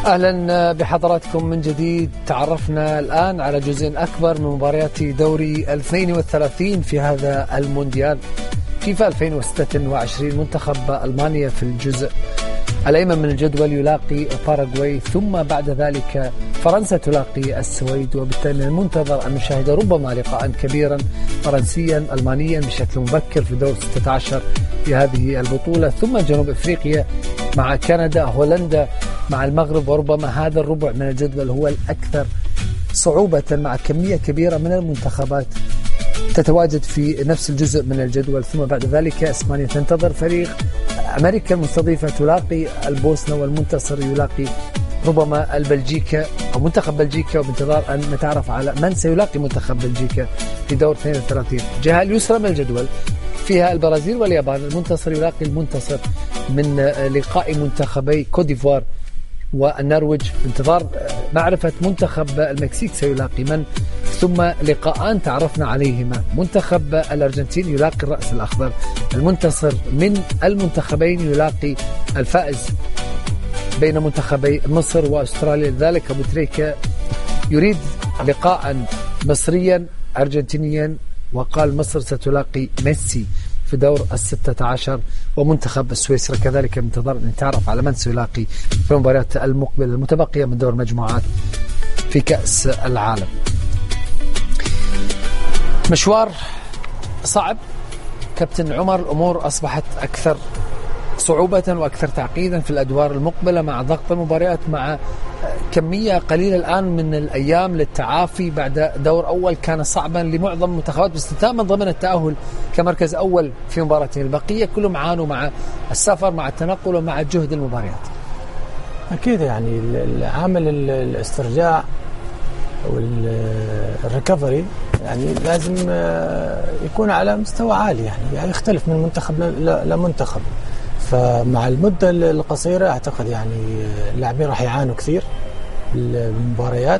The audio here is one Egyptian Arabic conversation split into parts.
اهلا بحضراتكم من جديد تعرفنا الان على جزء اكبر من مباريات دوري 32 في هذا المونديال فيفا 2026 منتخب المانيا في الجزء الايمن من الجدول يلاقي باراغواي ثم بعد ذلك فرنسا تلاقي السويد وبالتالي من المنتظر ان نشاهد ربما لقاء كبيرا فرنسيا المانيا بشكل مبكر في دور 16 في هذه البطوله ثم جنوب افريقيا مع كندا هولندا مع المغرب وربما هذا الربع من الجدول هو الاكثر صعوبه مع كميه كبيره من المنتخبات تتواجد في نفس الجزء من الجدول ثم بعد ذلك اسبانيا تنتظر فريق امريكا المستضيفه تلاقي البوسنه والمنتصر يلاقي ربما البلجيكا او منتخب بلجيكا وبانتظار ان نتعرف على من سيلاقي منتخب بلجيكا في دور 32 الجهه اليسرى من الجدول فيها البرازيل واليابان المنتصر يلاقي المنتصر من لقاء منتخبي كوديفوار والنرويج بانتظار معرفة منتخب المكسيك سيلاقي من ثم لقاءان تعرفنا عليهما منتخب الأرجنتين يلاقي الرأس الأخضر المنتصر من المنتخبين يلاقي الفائز بين منتخبي مصر وأستراليا لذلك أبو تريكة يريد لقاء مصريا أرجنتينيا وقال مصر ستلاقي ميسي في دور الستة عشر ومنتخب سويسرا كذلك بانتظار أن يتعرف على من سيلاقي في المباريات المقبلة المتبقية من دور المجموعات في كأس العالم مشوار صعب كابتن عمر الأمور أصبحت أكثر صعوبة وأكثر تعقيدا في الأدوار المقبلة مع ضغط المباريات مع كمية قليلة الآن من الأيام للتعافي بعد دور أول كان صعبا لمعظم المنتخبات باستثناء من ضمن التأهل كمركز أول في مباراتين البقية كلهم عانوا مع السفر مع التنقل ومع جهد المباريات أكيد يعني عامل الاسترجاع والريكفري يعني لازم يكون على مستوى عالي يعني, يعني يختلف من منتخب لمنتخب فمع المدة القصيرة أعتقد يعني اللاعبين راح يعانوا كثير بالمباريات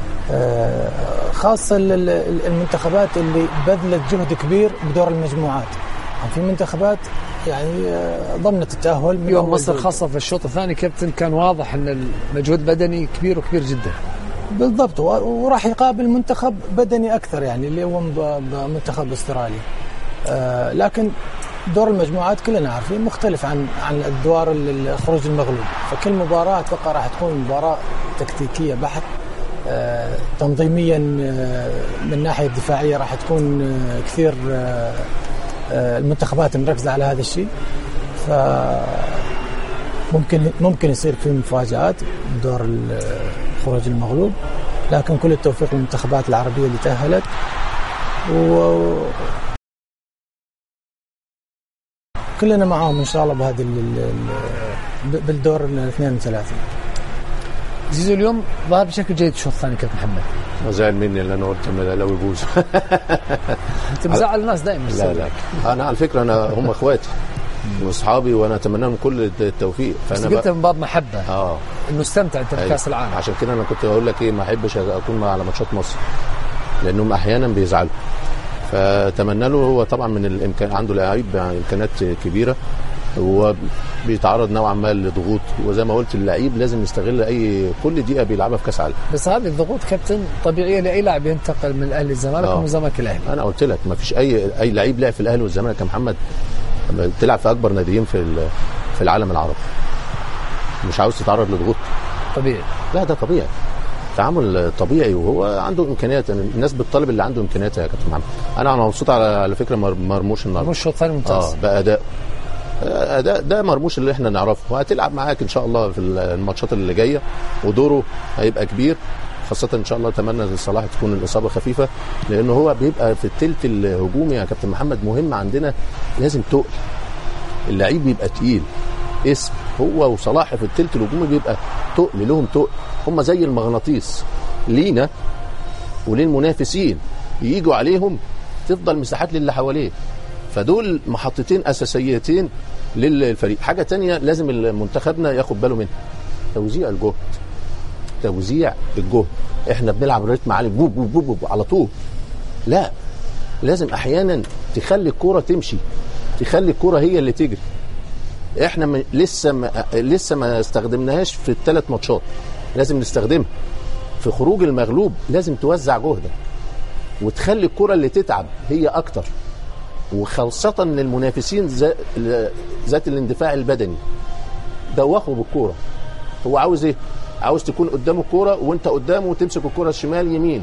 خاصة المنتخبات اللي بذلت جهد كبير بدور المجموعات يعني في منتخبات يعني ضمنت التأهل من يوم مصر خاصة في الشوط الثاني كابتن كان واضح أن المجهود بدني كبير وكبير جدا بالضبط وراح يقابل منتخب بدني أكثر يعني اللي هو منتخب استراليا لكن دور المجموعات كلنا عارفين مختلف عن عن الادوار الخروج المغلوب فكل مباراه اتوقع راح تكون مباراه تكتيكيه بحت آه تنظيميا آه من الناحيه الدفاعيه راح تكون آه كثير المنتخبات مركزه على هذا الشيء ف ممكن ممكن يصير في مفاجات بدور الخروج المغلوب لكن كل التوفيق للمنتخبات العربيه اللي تاهلت و كلنا معاهم ان شاء الله بهذه بالدور ال 32 زيزو اليوم ظهر بشكل جيد الشوط الثاني كابتن محمد زعل مني اللي انا قلت لو يفوز انت مزعل الناس دائما لا لا انا على فكره انا هم اخواتي واصحابي وانا اتمنى لهم كل التوفيق فانا قلت من باب محبه اه انه استمتع انت بكاس العالم عشان كده انا كنت بقول لك ايه ما احبش اكون على ماتشات مصر لانهم احيانا بيزعلوا فاتمنى له هو طبعا من الامكان عنده لعيب امكانيات كبيره هو بيتعرض نوعا ما لضغوط وزي ما قلت اللعيب لازم يستغل اي كل دقيقه بيلعبها في كاس عالم بس هذه الضغوط كابتن طبيعيه لاي لاعب ينتقل من الاهلي للزمالك ومن الزمالك الاهلي انا قلت لك ما فيش اي اي لعيب لعب في الاهلي والزمالك يا محمد تلعب في اكبر ناديين في في العالم العربي مش عاوز تتعرض لضغوط طبيعي لا ده طبيعي تعامل طبيعي وهو عنده امكانيات الناس بتطالب اللي عنده امكانيات يا كابتن محمد انا مبسوط على على فكره مرموش النهارده مرموش الشوط الثاني ممتاز اه باداء اداء ده مرموش اللي احنا نعرفه وهتلعب معاك ان شاء الله في الماتشات اللي جايه ودوره هيبقى كبير خاصة إن شاء الله أتمنى لصلاح تكون الإصابة خفيفة لأن هو بيبقى في التلت الهجومي يا كابتن محمد مهم عندنا لازم تقل اللعيب بيبقى تقيل اسم هو وصلاح في التلت الهجومي بيبقى تقل لهم تقل هم زي المغناطيس لينا وللمنافسين يجوا عليهم تفضل مساحات للي حواليه فدول محطتين اساسيتين للفريق حاجه تانية لازم منتخبنا ياخد باله منها توزيع الجهد توزيع الجهد احنا بنلعب رتم عالي بوب بوب بوب, بوب على طول لا لازم احيانا تخلي الكوره تمشي تخلي الكوره هي اللي تجري احنا م... لسه ما... لسه ما استخدمناهاش في الثلاث ماتشات لازم نستخدمها في خروج المغلوب لازم توزع جهدك وتخلي الكرة اللي تتعب هي اكتر وخاصة للمنافسين ذا- ذات الاندفاع البدني دوخوا بالكورة هو عاوز ايه؟ عاوز تكون قدامه الكورة وانت قدامه وتمسك الكورة شمال يمين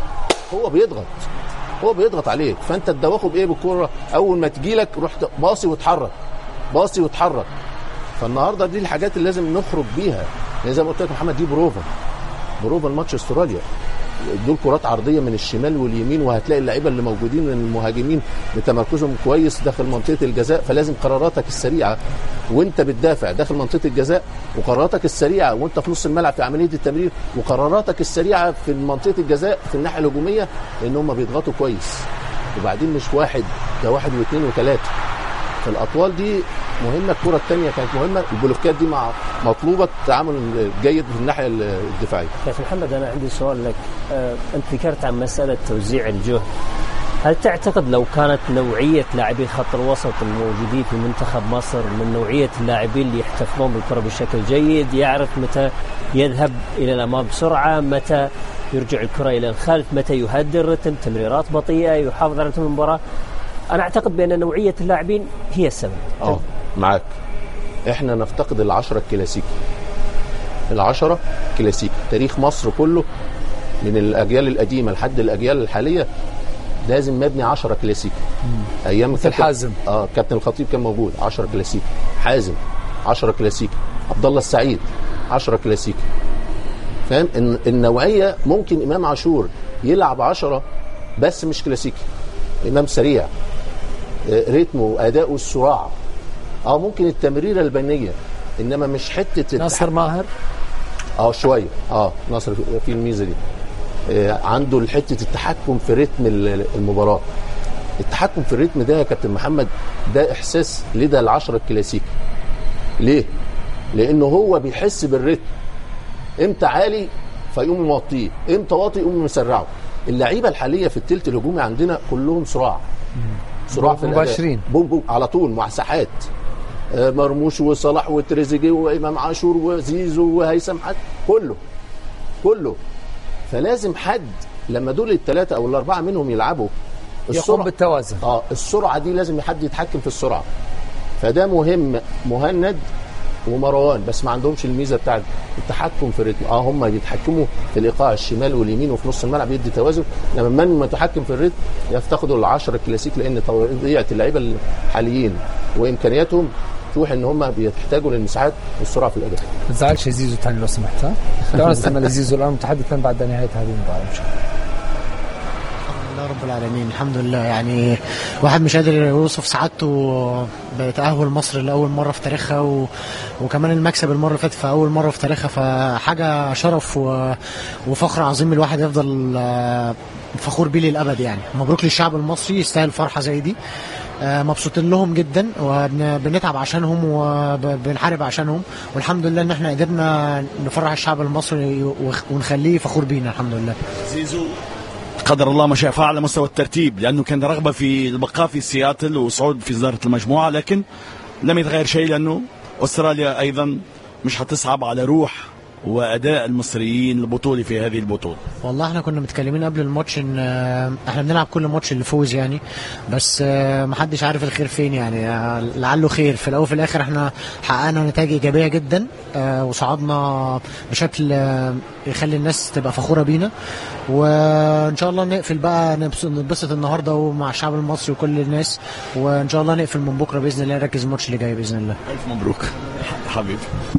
هو بيضغط هو بيضغط عليك فانت تدوخه بايه بالكوره اول ما تجيلك روح باصي وتحرك باصي وتحرك فالنهارده دي الحاجات اللي لازم نخرج بيها يعني زي ما قلت لك محمد دي بروفا بروفا الماتش استراليا دول كرات عرضيه من الشمال واليمين وهتلاقي اللعيبه اللي موجودين من المهاجمين بتمركزهم كويس داخل منطقه الجزاء فلازم قراراتك السريعه وانت بتدافع داخل منطقه الجزاء وقراراتك السريعه وانت في نص الملعب في عمليه التمرير وقراراتك السريعه في منطقه الجزاء في الناحيه الهجوميه لان هم بيضغطوا كويس وبعدين مش واحد ده واحد واثنين وثلاثه فالاطوال دي مهمه الكره الثانيه كانت مهمه البلوكات دي مع مطلوبه تعامل جيد في الناحيه الدفاعيه كابتن محمد انا عندي سؤال لك آه، انت ذكرت عن مساله توزيع الجهد هل تعتقد لو كانت نوعيه لاعبي خط الوسط الموجودين في منتخب مصر من نوعيه اللاعبين اللي يحتفظون بالكره بشكل جيد يعرف متى يذهب الى الامام بسرعه متى يرجع الكره الى الخلف متى يهدي الرتم تمريرات بطيئه يحافظ على رتم المباراه انا اعتقد بان نوعيه اللاعبين هي السبب اه معاك احنا نفتقد العشرة الكلاسيكي العشرة كلاسيكي تاريخ مصر كله من الاجيال القديمه لحد الاجيال الحاليه لازم مبني 10 كلاسيكي ايام مثل كابتن- حازم. اه كابتن الخطيب كان موجود 10 كلاسيكي حازم 10 كلاسيكي عبد الله السعيد 10 كلاسيكي فاهم ان النوعيه ممكن امام عاشور يلعب 10 بس مش كلاسيكي امام سريع آه، رتمه واداؤه السرعه اه ممكن التمريره البنيه انما مش حته ناصر ماهر اه شويه اه ناصر في الميزه دي آه عنده حته التحكم في رتم ال- المباراه التحكم في الريتم ده يا كابتن محمد ده احساس لدى العشرة الكلاسيكي ليه لانه هو بيحس بالريتم امتى عالي فيقوم موطيه امتى واطي يقوم مسرعه اللعيبه الحاليه في التلت الهجومي عندنا كلهم صراع صراع في الأداء. مباشرين. بوم بوم على طول مع ساحات آه، مرموش وصلاح وتريزيجيه وامام عاشور وزيزو وهيثم حد كله كله فلازم حد لما دول الثلاثه او الاربعه منهم يلعبوا يقوم بالتوازن اه السرعه دي لازم حد يتحكم في السرعه فده مهم مهند ومروان بس ما عندهمش الميزه بتاعت التحكم في الريتم اه هم بيتحكموا في الايقاع الشمال واليمين وفي نص الملعب يدي توازن لما من متحكم في الريتم يفتقدوا العشرة الكلاسيك لان طبيعه اللعيبه الحاليين وامكانياتهم توحي ان هم بيحتاجوا للمساحات والسرعه في الاداء ما تزعلش يا زيزو تاني لو سمحت ها دعونا نستمع لزيزو الان متحدثا بعد نهايه هذه المباراه ان شاء الله الحمد لله رب العالمين الحمد لله يعني واحد مش قادر يوصف سعادته بتأهل مصر لأول مرة في تاريخها و... وكمان المكسب المرة اللي فاتت في أول مرة في تاريخها فحاجة شرف و... وفخر عظيم الواحد يفضل آه، فخور بيه للأبد يعني مبروك للشعب المصري يستاهل فرحة زي دي آه، مبسوطين لهم جدا وبنتعب عشانهم وبنحارب عشانهم والحمد لله ان احنا قدرنا نفرح الشعب المصري وخ- ونخليه فخور بينا الحمد لله زيزو قدر الله ما شاء فعل على مستوى الترتيب لانه كان رغبه في البقاء في سياتل وصعود في صداره المجموعه لكن لم يتغير شيء لانه استراليا ايضا مش حتصعب على روح واداء المصريين البطولي في هذه البطوله والله احنا كنا متكلمين قبل الماتش ان آه، احنا بنلعب كل ماتش اللي فوز يعني بس آه، محدش عارف الخير فين يعني آه، لعله خير في الاول وفي الاخر احنا حققنا نتائج ايجابيه جدا آه، وصعدنا بشكل آه، يخلي الناس تبقى فخوره بينا وان شاء الله نقفل بقى نبس- نتبسط النهارده ومع الشعب المصري وكل الناس وان شاء الله نقفل من بكره باذن الله نركز الماتش اللي جاي باذن الله الف مبروك حبيبي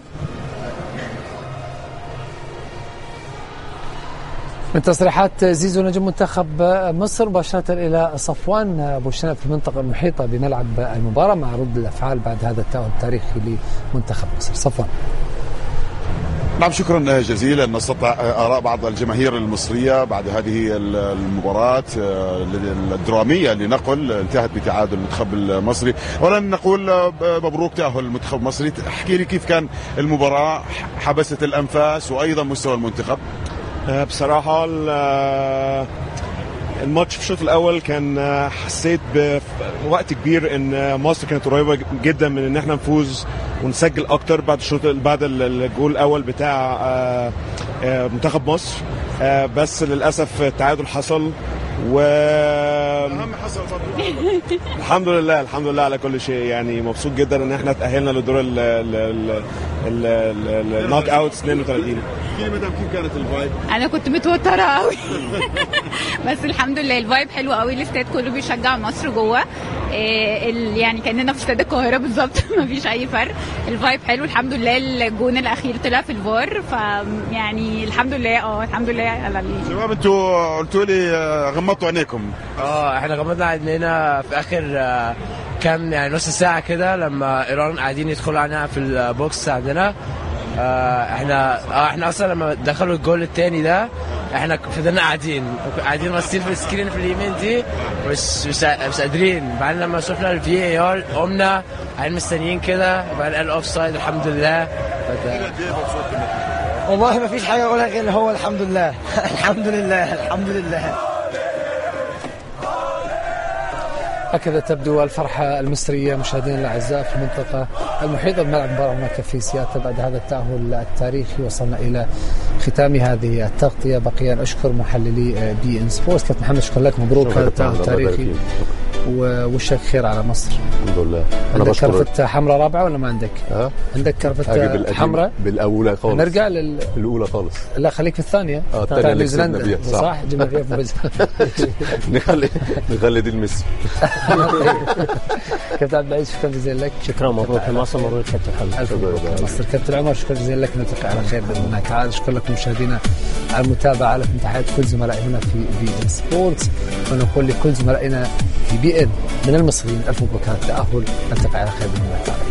من تصريحات زيزو نجم منتخب مصر مباشرة إلى صفوان أبو شنب في المنطقة المحيطة بملعب المباراة مع رد الأفعال بعد هذا التأهل التاريخي لمنتخب مصر صفوان نعم شكرا جزيلا نستطيع اراء بعض الجماهير المصريه بعد هذه المباراه آه، الدراميه لنقل انتهت بتعادل المنتخب المصري ولن نقول آه، مبروك تاهل المنتخب المصري احكي لي كيف كان المباراه حبست الانفاس وايضا مستوى المنتخب آه، بصراحة ال- آه، الماتش في الشوط الاول كان آه، حسيت بوقت كبير ان آه، مصر كانت قريبه جدا من ان احنا نفوز ونسجل اكتر بعد الشوط بعد ال- الجول الاول بتاع آه، آه، منتخب مصر آه، بس للاسف التعادل حصل و الحمد لله الحمد لله على كل شيء يعني مبسوط جدا ان احنا تاهلنا لدور ال- ال- ال- ال- ال- النوك اوتس 32 مدام كيف كانت الفايب؟ انا كنت متوتره قوي بس الحمد لله الفايب حلو قوي الاستاد كله بيشجع مصر جوه إيه ال- يعني كاننا في استاد القاهره بالظبط مفيش اي فرق الفايب حلو الحمد لله الجون الاخير طلع في الفار ف يعني الحمد لله اه الحمد لله على ال- شباب انتوا قلتوا لي آه، غمضتوا عينيكم اه احنا غمضنا عينينا في اخر آه، كام يعني نص ساعة كده لما ايران قاعدين يدخلوا علينا في البوكس عندنا آه، احنا اه احنا اصلا لما دخلوا الجول التاني ده احنا فضلنا قاعدين قاعدين باصين في السكرين في اليمين دي مش مش مش قادرين بعدين لما شفنا الفي اي ار قمنا قاعدين مستنيين كده بعدين قال اوف سايد الحمد لله فده- والله ما فيش حاجه اقولها غير هو الحمد لله الحمد لله الحمد لله هكذا تبدو الفرحة المصرية مشاهدينا الأعزاء في المنطقة المحيطة بملعب المباراة هناك في سياتل بعد هذا التأهل التاريخي وصلنا إلى ختام هذه التغطية بقي أن أشكر محللي بي إن سبورتس كابتن محمد شكرا لك مبروك شكراً هذا كابتن التأهل محمد، الله يبارك التاريخي فيك. ووشك خير على مصر الحمد لله انا عندك بشكر كرفة حمراء رابعة ولا ما عندك؟ ها عندك اجيب كرفة القديم حمراء بالاولى خالص نرجع لل الاولى خالص لا خليك في الثانية اه بتاع الثانيه اللي كسبنا نيوزيلندا بيها صح صح جبنا فيها فوز نخلي نخلي دي الميسي كابتن عبد العزيز شكرا جزيلا لك شكرا مبروك لمصر مبروك كابتن محمد الف مبروك مصر كابتن عمر شكرا جزيلا لك نلتقي على خير باذن الله تعالى اشكر لكم مشاهدينا على المتابعه لكم تحيات كل زملائي هنا في في ان سبورتس ونقول لكل زملائنا في بي ان من المصريين الف مبروك على التاهل نلتقي على خير باذن الله تعالى